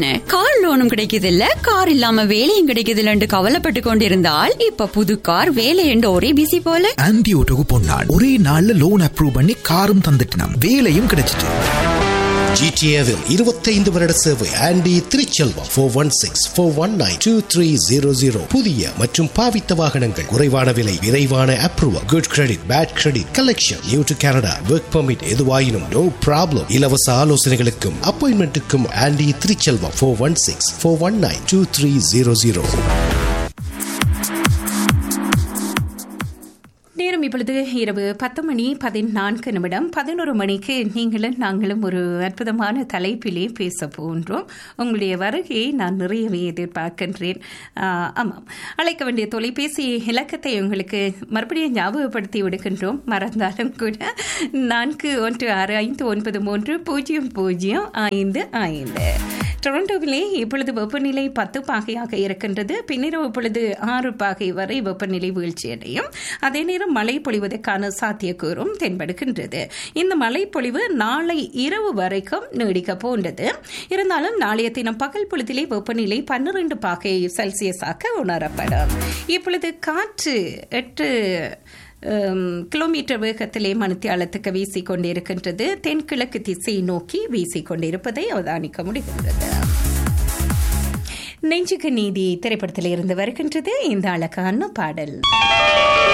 என்ன கார் லோனும் கிடைக்குது இல்ல கார் இல்லாம வேலையும் கிடைக்குது இல்லன்னு கவலைப்பட்டு கொண்டிருந்தால் இப்ப புது கார் வேலை என்று ஒரே பிசி போல ஆன்டி ஓட்டோக்கு பொன்னான் ஒரே நாள்ல லோன் அப்ரூவ் பண்ணி காரும் தந்துட்டினான் வேலையும் கிடைச்சிட்டு ஜிடிஏவில் இருபத்தைந்து வருட சேவை Andy Thiruchelvam four one six four one nine two three zero zero புதிய மற்றும் பாவித்த வாகனங்கள் குறைவான விலை விரைவான approval good credit bad credit collection new to Canada work permit எதுவாயினும் நோ ப்ராப்ளம் இலவச ஆலோசனைகளுக்கும் அப்பாயின்மெண்ட்டுக்கும் Andy Thiruchelvam four one six four one nine two three zero zero நேரம் இப்பொழுது இரவு பத்து மணி பதினான்கு நிமிடம் பதினோரு மணிக்கு நீங்களும் நாங்களும் ஒரு அற்புதமான தலைப்பிலே பேச போன்றோம் உங்களுடைய வருகையை நான் நிறையவே எதிர்பார்க்கின்றேன் ஆஹ், ஆமாம் அழைக்க வேண்டிய தொலைபேசி இலக்கத்தை உங்களுக்கு மறுபடியும் ஞாபகப்படுத்தி விடுகின்றோம் மறந்தாலும் கூட நான்கு ஒன்று ஆறு ஐந்து ஒன்பது மூன்று பூஜ்ஜியம் பூஜ்ஜியம் ஐந்து ஐந்து டொரண்டோவிலே இப்பொழுது வெப்பநிலை பத்து பாகையாக இருக்கின்றது பின்னிரவு பொழுது ஆறு பாகை வரை வெப்பநிலை வீழ்ச்சியடையும் அதே நேரம் மழை பொழிவதற்கான சாத்தியக்கூறும் தென்படுகின்றது இந்த மழை பொழிவு நாளை இரவு வரைக்கும் நீடிக்க போன்றது இருந்தாலும் நாளைய தினம் பகல் பொழுதிலே வெப்பநிலை பன்னிரண்டு பாகை செல்சியஸாக உணரப்படும் இப்பொழுது காற்று எட்டு ஹம், கிலோமீட்டர் வேகத்திலே மணித்தியாலத்துக்கு வீசிக்கொண்டிருக்கின்றது தென்கிழக்கு திசை நோக்கி வீசிக்கொண்டிருப்பதை அவதானிக்க முடிகின்றது நெஞ்சுக்கு நீதி திரைப்படத்தில் இருந்து வருகின்றது இந்த அழகான பாடல்